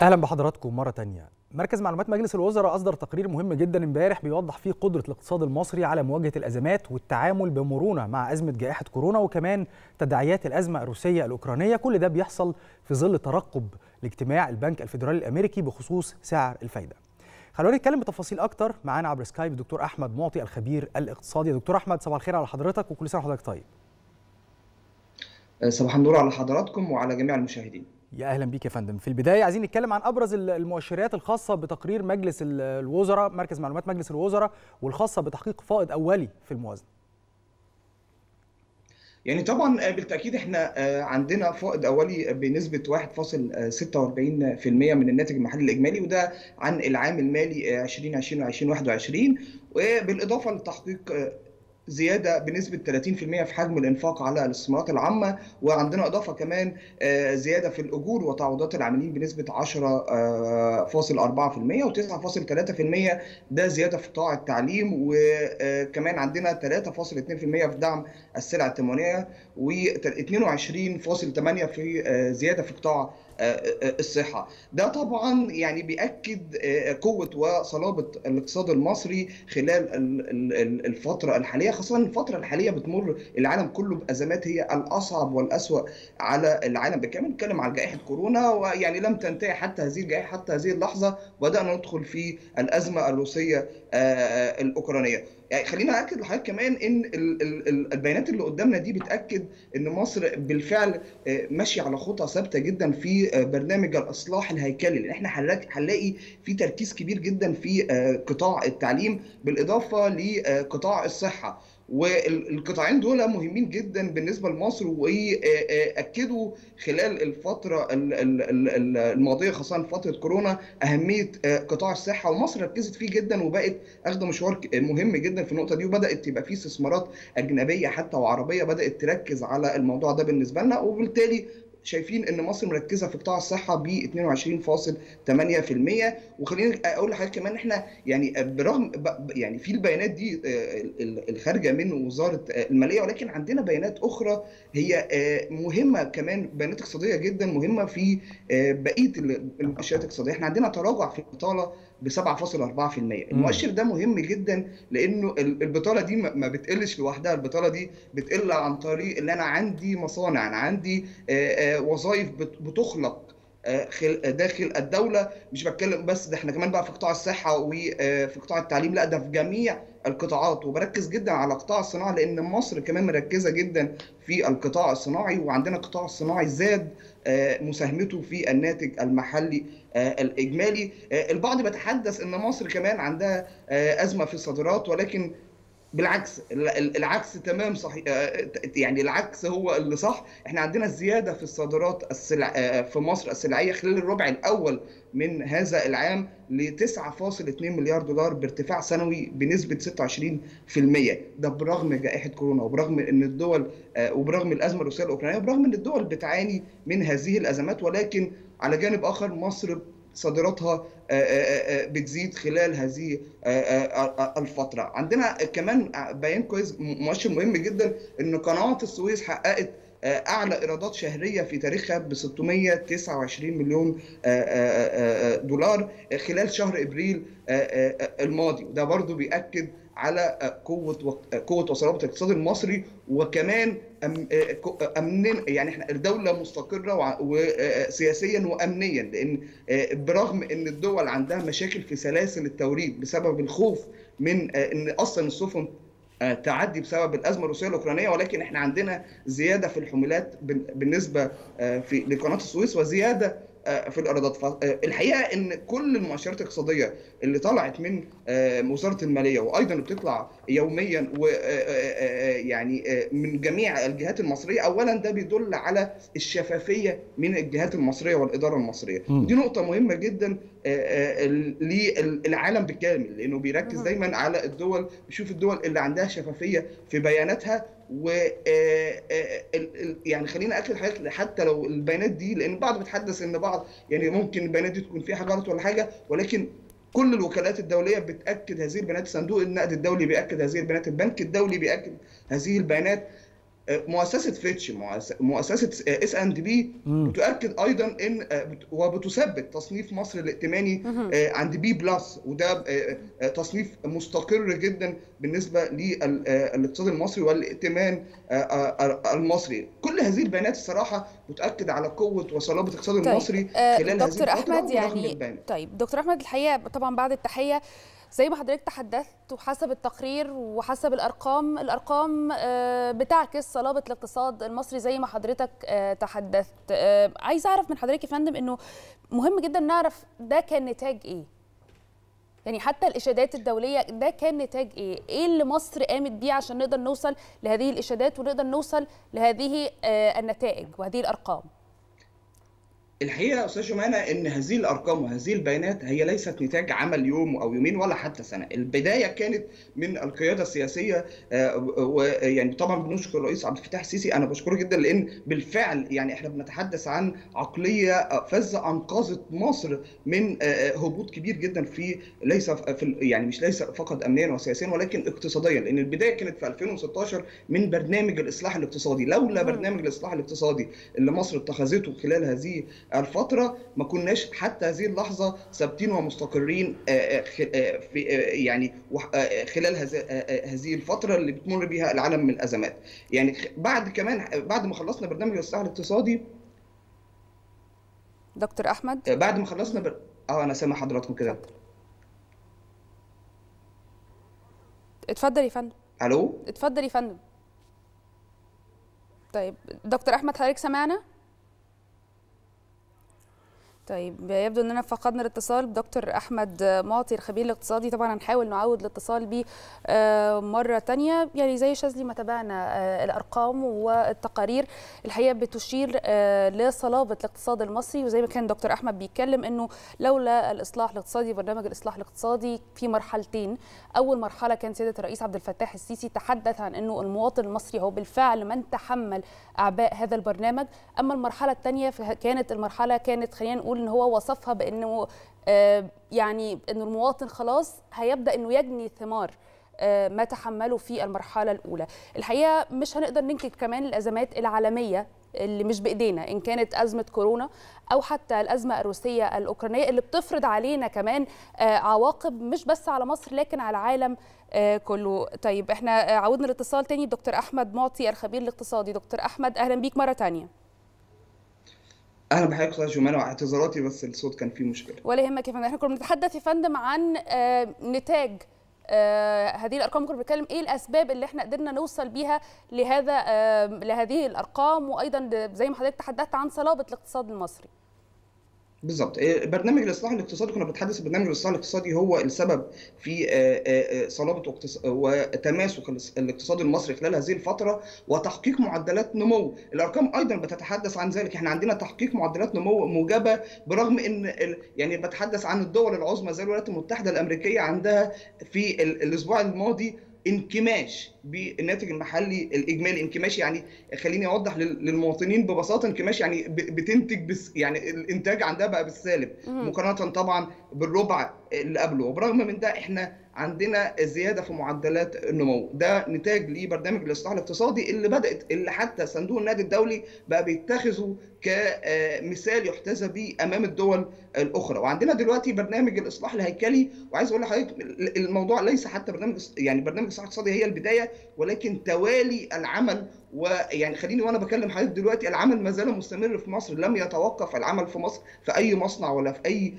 اهلا بحضراتكم مره تانية مركز معلومات مجلس الوزراء اصدر تقرير مهم جدا امبارح بيوضح فيه قدره الاقتصاد المصري على مواجهه الازمات والتعامل بمرونه مع ازمه جائحه كورونا وكمان تداعيات الازمه الروسيه الاوكرانيه كل ده بيحصل في ظل ترقب لاجتماع البنك الفيدرالي الامريكي بخصوص سعر الفايده خلونا نتكلم بتفاصيل اكتر معانا عبر سكايب دكتور احمد معطي الخبير الاقتصادي دكتور احمد صباح الخير على حضرتك وكل سنه وحضرتك طيب صباح النور على حضراتكم وعلى جميع المشاهدين يا اهلا بيك يا فندم في البدايه عايزين نتكلم عن ابرز المؤشرات الخاصه بتقرير مجلس الوزراء مركز معلومات مجلس الوزراء والخاصه بتحقيق فائض اولي في الموازنه يعني طبعا بالتاكيد احنا عندنا فائض اولي بنسبه 1.46% من الناتج المحلي الاجمالي وده عن العام المالي 2020 و2021 وبالاضافه لتحقيق زياده بنسبه 30% في حجم الانفاق على الاستثمارات العامه وعندنا اضافه كمان زياده في الاجور وتعويضات العاملين بنسبه 10.4% و9.3% ده زياده في قطاع التعليم وكمان عندنا 3.2% في دعم السلع التموينيه و22.8 في زياده في قطاع الصحه ده طبعا يعني بياكد قوه وصلابه الاقتصاد المصري خلال الفتره الحاليه خاصه الفتره الحاليه بتمر العالم كله بازمات هي الاصعب والاسوا على العالم بالكامل نتكلم على جائحه كورونا ويعني لم تنتهي حتى هذه الجائحه حتى هذه اللحظه بدانا ندخل في الازمه الروسيه الاوكرانيه يعني خلينا اكد لحضرتك كمان ان البيانات اللي قدامنا دي بتاكد ان مصر بالفعل ماشيه على خطى ثابته جدا في برنامج الاصلاح الهيكلي لان احنا هنلاقي في تركيز كبير جدا في قطاع التعليم بالاضافه لقطاع الصحه والقطاعين دول مهمين جدا بالنسبه لمصر واكدوا خلال الفتره الماضيه خاصه فتره كورونا اهميه قطاع الصحه ومصر ركزت فيه جدا وبقت اخذه مشوار مهم جدا في النقطه دي وبدات تبقى في استثمارات اجنبيه حتى وعربيه بدات تركز على الموضوع ده بالنسبه لنا وبالتالي شايفين ان مصر مركزه في قطاع الصحه ب 22.8% وخليني اقول لحضرتك كمان احنا يعني برغم يعني في البيانات دي الخارجه من وزاره الماليه ولكن عندنا بيانات اخرى هي مهمه كمان بيانات اقتصاديه جدا مهمه في بقيه المؤشرات الاقتصاديه احنا عندنا تراجع في البطاله ب 7.4% المؤشر ده مهم جدا لانه البطاله دي ما بتقلش لوحدها البطاله دي بتقل عن طريق ان انا عندي مصانع انا عندي وظائف بتخلق داخل الدوله مش بتكلم بس ده احنا كمان بقى في قطاع الصحه وفي قطاع التعليم لا ده في جميع القطاعات وبركز جدا على قطاع الصناعه لان مصر كمان مركزه جدا في القطاع الصناعي وعندنا القطاع الصناعي زاد مساهمته في الناتج المحلي الاجمالي البعض بيتحدث ان مصر كمان عندها ازمه في الصادرات ولكن بالعكس العكس تمام صحيح يعني العكس هو اللي صح احنا عندنا زياده في الصادرات السلع في مصر السلعيه خلال الربع الاول من هذا العام ل 9.2 مليار دولار بارتفاع سنوي بنسبه 26% ده برغم جائحه كورونا وبرغم ان الدول وبرغم الازمه الروسيه الاوكرانيه وبرغم ان الدول بتعاني من هذه الازمات ولكن على جانب اخر مصر صادراتها بتزيد خلال هذه الفترة عندنا كمان بيان كويس مؤشر مهم جدا ان قناة السويس حققت اعلى ايرادات شهريه في تاريخها ب 629 مليون دولار خلال شهر ابريل الماضي وده برضو بياكد على قوه قوه وصلابه الاقتصاد المصري وكمان امن يعني احنا الدوله مستقره وسياسيا وامنيا لان برغم ان الدول عندها مشاكل في سلاسل التوريد بسبب الخوف من ان اصلا السفن تعدي بسبب الازمه الروسيه الاوكرانيه ولكن احنا عندنا زياده في الحمولات بالنسبه في لقناه السويس وزياده في الايرادات فالحقيقه ان كل المؤشرات الاقتصاديه اللي طلعت من وزاره الماليه وايضا بتطلع يوميا ويعني من جميع الجهات المصريه اولا ده بيدل على الشفافيه من الجهات المصريه والاداره المصريه دي نقطه مهمه جدا للعالم بالكامل لانه بيركز دايما على الدول بيشوف الدول اللي عندها شفافيه في بياناتها و يعني خلينا اكد حضرتك حتى لو البيانات دي لان البعض بيتحدث ان بعض يعني ممكن البيانات دي تكون فيها حاجه غلط ولا حاجه ولكن كل الوكالات الدوليه بتاكد هذه البيانات صندوق النقد الدولي بياكد هذه البيانات البنك الدولي بياكد هذه البيانات مؤسسه فيتش مؤسسه اس اند بي بتؤكد ايضا ان وبتثبت تصنيف مصر الائتماني عند بي بلس وده تصنيف مستقر جدا بالنسبه للاقتصاد المصري والائتمان المصري كل هذه البيانات الصراحه بتؤكد على قوه وصلابه الاقتصاد طيب. المصري خلال دكتور هذه احمد يعني طيب دكتور احمد الحقيقه طبعا بعد التحيه زي ما حضرتك تحدثت وحسب التقرير وحسب الارقام الارقام بتعكس صلابه الاقتصاد المصري زي ما حضرتك تحدثت عايز اعرف من حضرتك يا فندم انه مهم جدا نعرف ده كان نتاج ايه يعني حتى الاشادات الدوليه ده كان نتاج ايه ايه اللي مصر قامت بيه عشان نقدر نوصل لهذه الاشادات ونقدر نوصل لهذه النتائج وهذه الارقام الحقيقه يا استاذ جمانه ان هذه الارقام وهذه البيانات هي ليست نتاج عمل يوم او يومين ولا حتى سنه، البدايه كانت من القياده السياسيه ويعني طبعا بنشكر الرئيس عبد الفتاح السيسي انا بشكره جدا لان بالفعل يعني احنا بنتحدث عن عقليه فذه انقذت مصر من هبوط كبير جدا في ليس في يعني مش ليس فقط امنيا وسياسيا ولكن اقتصاديا لان البدايه كانت في 2016 من برنامج الاصلاح الاقتصادي، لولا برنامج الاصلاح الاقتصادي اللي مصر اتخذته خلال هذه الفتره ما كناش حتى هذه اللحظه ثابتين ومستقرين في يعني خلال هذه الفتره اللي بتمر بها العالم من الازمات يعني بعد كمان بعد ما خلصنا برنامج الاصلاح الاقتصادي دكتور احمد بعد ما خلصنا بر... اه انا سامع حضراتكم كده اتفضل يا فندم الو اتفضل يا فندم طيب دكتور احمد حضرتك سمعنا طيب يبدو اننا فقدنا الاتصال بدكتور احمد معطي الخبير الاقتصادي طبعا هنحاول نعود الاتصال بيه مره تانية يعني زي شاذلي ما تابعنا الارقام والتقارير الحقيقه بتشير لصلابه الاقتصاد المصري وزي ما كان دكتور احمد بيتكلم انه لولا الاصلاح الاقتصادي برنامج الاصلاح الاقتصادي في مرحلتين اول مرحله كان سياده الرئيس عبد الفتاح السيسي تحدث عن انه المواطن المصري هو بالفعل من تحمل اعباء هذا البرنامج اما المرحله الثانيه كانت المرحله كانت خلينا نقول ان هو وصفها بانه آه يعني انه المواطن خلاص هيبدا انه يجني ثمار آه ما تحمله في المرحله الاولى الحقيقه مش هنقدر ننكر كمان الازمات العالميه اللي مش بايدينا ان كانت ازمه كورونا او حتى الازمه الروسيه الاوكرانيه اللي بتفرض علينا كمان آه عواقب مش بس على مصر لكن على العالم كله طيب احنا عودنا الاتصال تاني بدكتور احمد معطي الخبير الاقتصادي دكتور احمد اهلا بيك مره تانية اهلا بحضرتك استاذ جمانه واعتذاراتي بس الصوت كان فيه مشكله ولا يهمك يا فندم احنا كنا بنتحدث يا فندم عن آه نتاج آه هذه الارقام كنا بنتكلم ايه الاسباب اللي احنا قدرنا نوصل بيها لهذا آه لهذه الارقام وايضا زي ما حضرتك تحدثت عن صلابه الاقتصاد المصري بالظبط برنامج الاصلاح الاقتصادي كنا بنتحدث برنامج الاصلاح الاقتصادي هو السبب في صلابه وتماسك الاقتصاد المصري خلال هذه الفتره وتحقيق معدلات نمو الارقام ايضا بتتحدث عن ذلك احنا عندنا تحقيق معدلات نمو موجبه برغم ان يعني بتحدث عن الدول العظمى زي الولايات المتحده الامريكيه عندها في الاسبوع الماضي انكماش بالناتج المحلي الاجمالي انكماش يعني خليني اوضح للمواطنين ببساطه انكماش يعني بتنتج بس يعني الانتاج عندها بقى بالسالب مقارنه طبعا بالربع اللي قبله وبرغم من ده احنا عندنا زياده في معدلات النمو ده نتاج لبرنامج الاصلاح الاقتصادي اللي بدات اللي حتى صندوق النقد الدولي بقى بيتخذه كمثال يحتذى به امام الدول الاخرى وعندنا دلوقتي برنامج الاصلاح الهيكلي وعايز اقول لحضرتك الموضوع ليس حتى برنامج يعني برنامج الاصلاح الاقتصادي هي البدايه ولكن توالي العمل ويعني خليني وانا بكلم حضرتك دلوقتي العمل ما زال مستمر في مصر لم يتوقف العمل في مصر في اي مصنع ولا في اي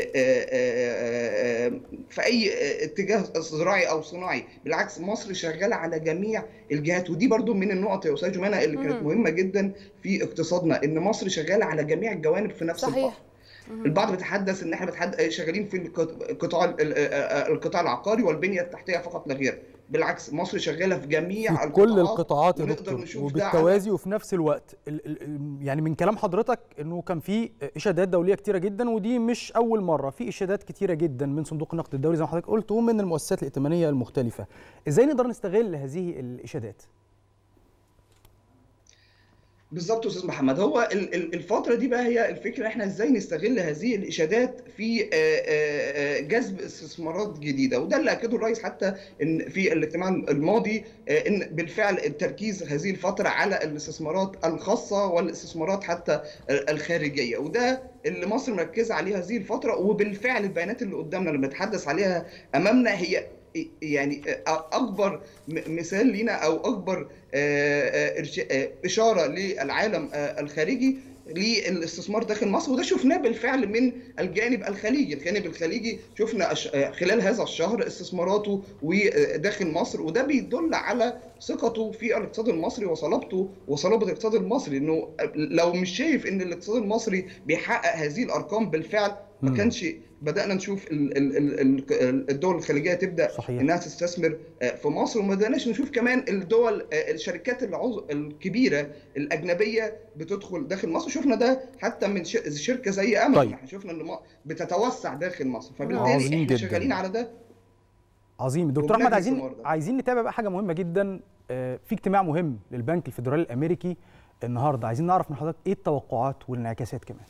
في اي اتجاه زراعي او صناعي بالعكس مصر شغاله على جميع الجهات ودي برضو من النقط يا استاذ جمانه اللي كانت مهمه جدا في اقتصادنا ان مصر شغاله على جميع الجوانب في نفس صحيح. الوقت البعض بيتحدث ان احنا بتحد... شغالين في القطاع القطاع العقاري والبنيه التحتيه فقط لا غير بالعكس مصر شغاله في جميع في القطاعات كل القطاعات يا دكتور وبالتوازي وفي نفس الوقت ال ال يعني من كلام حضرتك انه كان في اشادات دوليه كتيره جدا ودي مش اول مره في اشادات كتيره جدا من صندوق النقد الدولي زي ما حضرتك قلت ومن المؤسسات الائتمانيه المختلفه ازاي نقدر نستغل هذه الاشادات بالظبط استاذ محمد هو الفتره دي بقى هي الفكره احنا ازاي نستغل هذه الاشادات في جذب استثمارات جديده وده اللي اكده الرئيس حتى ان في الاجتماع الماضي ان بالفعل التركيز هذه الفتره على الاستثمارات الخاصه والاستثمارات حتى الخارجيه وده اللي مصر مركزه عليه هذه الفتره وبالفعل البيانات اللي قدامنا اللي بنتحدث عليها امامنا هي يعني اكبر مثال لينا او اكبر اشاره للعالم الخارجي للاستثمار داخل مصر وده شفناه بالفعل من الجانب الخليجي، الجانب الخليجي شفنا خلال هذا الشهر استثماراته وداخل مصر وده بيدل على ثقته في الاقتصاد المصري وصلابته وصلابه الاقتصاد المصري انه لو مش شايف ان الاقتصاد المصري بيحقق هذه الارقام بالفعل ما كانش بدانا نشوف الدول الخليجيه تبدا صحيح. انها تستثمر في مصر وما بداناش نشوف كمان الدول الشركات الكبيره الاجنبيه بتدخل داخل مصر شفنا ده حتى من شركه زي امازون طيب. احنا شفنا ان بتتوسع داخل مصر فبالتالي احنا شغالين على ده عظيم دكتور احمد عايزين عايزين نتابع بقى حاجه مهمه جدا في اجتماع مهم للبنك الفيدرالي الامريكي النهارده عايزين نعرف من حضرتك ايه التوقعات والانعكاسات كمان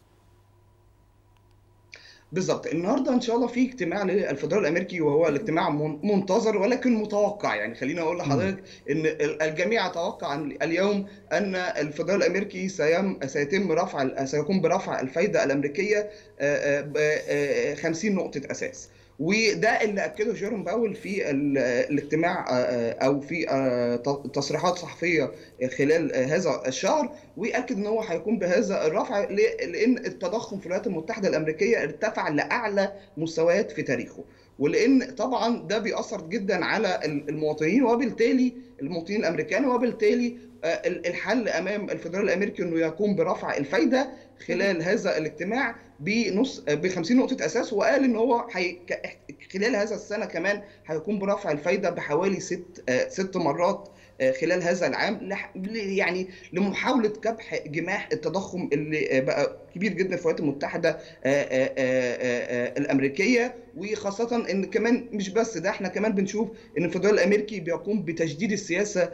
بالظبط النهارده ان شاء الله في اجتماع للفدرال الامريكي وهو الاجتماع منتظر ولكن متوقع يعني خليني اقول لحضرتك ان الجميع يتوقع اليوم ان الفدرال الامريكي سيم سيتم رفع سيقوم برفع الفائده الامريكيه ب 50 نقطه اساس وده اللي اكده جيروم باول في الاجتماع او في تصريحات صحفيه خلال هذا الشهر واكد ان هو هيكون بهذا الرفع لان التضخم في الولايات المتحده الامريكيه ارتفع لاعلى مستويات في تاريخه ولان طبعا ده بيأثر جدا على المواطنين وبالتالي المواطنين الامريكان وبالتالي الحل امام الفدرال الامريكي انه يقوم برفع الفايده خلال هذا الاجتماع بنص ب 50 نقطه اساس وقال ان هو حي... خلال هذا السنه كمان هيقوم برفع الفايده بحوالي ست ست مرات خلال هذا العام يعني لمحاوله كبح جماح التضخم اللي بقى كبير جدا في الولايات المتحده الامريكيه وخاصه ان كمان مش بس ده احنا كمان بنشوف ان الفدرال الامريكي بيقوم بتجديد السياسه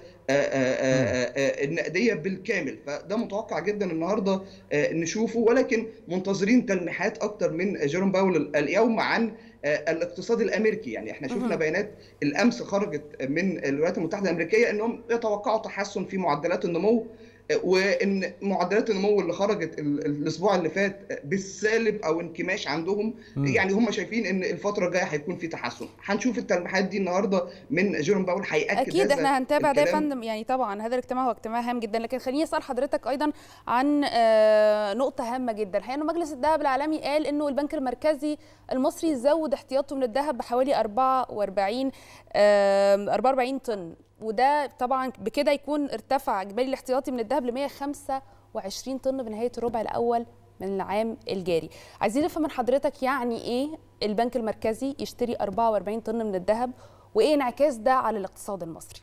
النقديه بالكامل فده متوقع جدا النهارده نشوفه ولكن منتظرين تلميحات اكتر من جيروم باول اليوم عن الاقتصاد الامريكي يعني احنا شفنا بيانات الامس خرجت من الولايات المتحده الامريكيه انهم يتوقعوا تحسن في معدلات النمو وان معدلات النمو اللي خرجت الاسبوع اللي فات بالسالب او انكماش عندهم م. يعني هم شايفين ان الفتره الجايه هيكون في تحسن هنشوف التلميحات دي النهارده من جيروم باول هياكد اكيد احنا هنتابع ده يا فندم يعني طبعا هذا الاجتماع هو اجتماع هام جدا لكن خليني اسال حضرتك ايضا عن نقطه هامه جدا الحقيقه انه مجلس الذهب العالمي قال انه البنك المركزي المصري زود احتياطه من الذهب بحوالي 44 44 طن وده طبعا بكده يكون ارتفع اجمالي الاحتياطي من الذهب ل 125 طن بنهايه الربع الاول من العام الجاري عايزين نفهم من حضرتك يعني ايه البنك المركزي يشتري 44 طن من الذهب وايه انعكاس ده على الاقتصاد المصري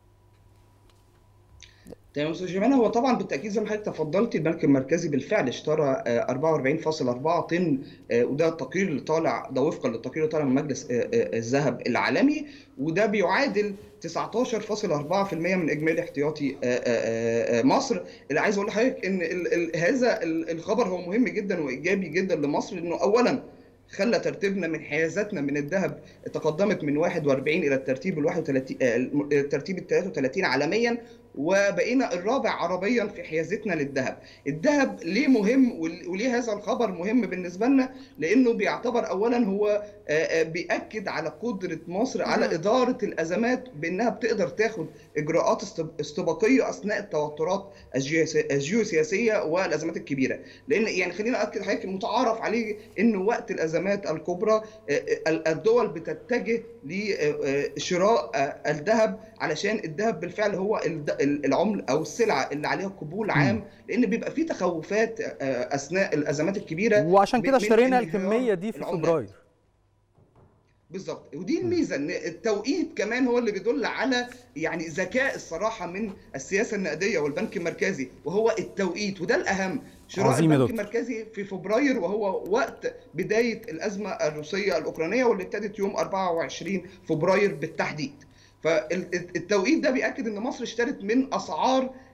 تمام استاذ جمال هو طبعا بالتاكيد زي ما حضرتك تفضلتي البنك المركزي بالفعل اشترى 44.4 طن وده التقرير اللي طالع ده وفقا للتقرير اللي طالع من مجلس الذهب العالمي وده بيعادل 19.4% من اجمالي احتياطي مصر اللي عايز اقول لحضرتك ان هذا الخبر هو مهم جدا وايجابي جدا لمصر لانه اولا خلى ترتيبنا من حيازاتنا من الذهب تقدمت من 41 الى الترتيب ال 31 الترتيب ال 33 عالميا وبقينا الرابع عربيا في حيازتنا للذهب الذهب ليه مهم وليه هذا الخبر مهم بالنسبه لنا لانه بيعتبر اولا هو بياكد على قدره مصر على اداره الازمات بانها بتقدر تاخد اجراءات استباقيه اثناء التوترات الجيوسياسيه والازمات الكبيره لان يعني خلينا اكد حضرتك المتعارف عليه انه وقت الازمات الكبرى الدول بتتجه لشراء الذهب علشان الذهب بالفعل هو العمله او السلعه اللي عليها قبول عام لان بيبقى في تخوفات اثناء الازمات الكبيره وعشان كده اشترينا الكميه دي في فبراير بالظبط ودي الميزه ان التوقيت كمان هو اللي بيدل على يعني ذكاء الصراحه من السياسه النقديه والبنك المركزي وهو التوقيت وده الاهم شراء البنك المركزي في فبراير وهو وقت بدايه الازمه الروسيه الاوكرانيه واللي ابتدت يوم 24 فبراير بالتحديد فالتوقيت ده بياكد ان مصر اشترت من اسعار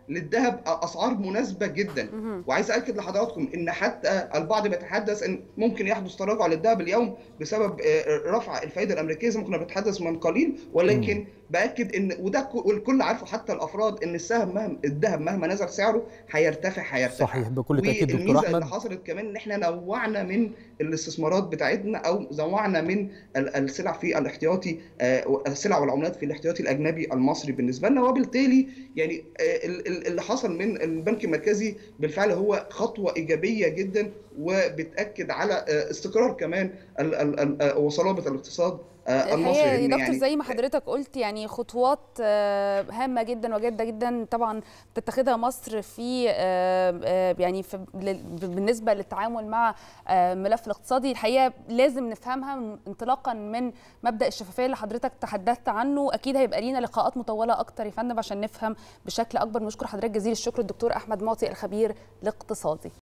للذهب اسعار مناسبه جدا وعايز اكد لحضراتكم ان حتى البعض بيتحدث ان ممكن يحدث تراجع للذهب اليوم بسبب رفع الفائده الامريكيه زي ما كنا بنتحدث من قليل ولكن م. باكد ان وده الكل عارفه حتى الافراد ان السهم مهما الذهب مهما نزل سعره هيرتفع هيرتفع صحيح بكل تاكيد دكتور احمد اللي حصلت كمان ان احنا نوعنا من الاستثمارات بتاعتنا او نوعنا من السلع في الاحتياطي السلع والعملات في الاحتياطي الاجنبي المصري بالنسبه لنا وبالتالي يعني اللي حصل من البنك المركزي بالفعل هو خطوه ايجابيه جدا وبتاكد على استقرار كمان وصلابه الاقتصاد المصري يا دكتور يعني زي ما حضرتك قلت يعني خطوات هامه جدا وجاده جدا طبعا بتتخذها مصر في يعني في بالنسبه للتعامل مع ملف الاقتصادي الحقيقه لازم نفهمها انطلاقا من مبدا الشفافيه اللي حضرتك تحدثت عنه اكيد هيبقى لينا لقاءات مطوله اكتر يا فندم عشان نفهم بشكل اكبر بنشكر حضرتك جزيل الشكر الدكتور احمد معطي الخبير الاقتصادي